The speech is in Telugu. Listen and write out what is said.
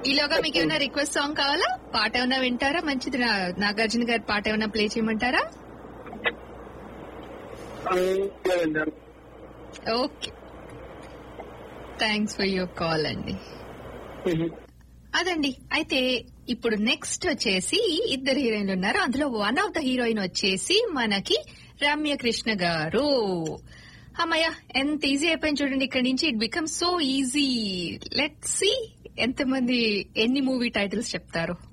ఈలోగా మీకు ఏమైనా రిక్వెస్ట్ సాంగ్ కావాలా పాట ఏమైనా వింటారా మంచిది నా- నాగార్జున గారి పాట ఏమైనా ప్లే చేయమంటారా okay thanks for your call అండి అదండి అయితే ఇప్పుడు నెక్స్ట్ వచ్చేసి ఇద్దరు హీరోయిన్లు ఉన్నారు అందులో వన్ ఆఫ్ ద హీరోయిన్ వచ్చేసి మనకి రమ్య కృష్ణ గారు అమ్మయ్య ఎంత ఈజీ అయిపోయింది చూడండి ఇక్కడ నుంచి it become so easy let see ఎంతమంది ఎన్ని మూవీ టైటిల్స్ చెప్తారు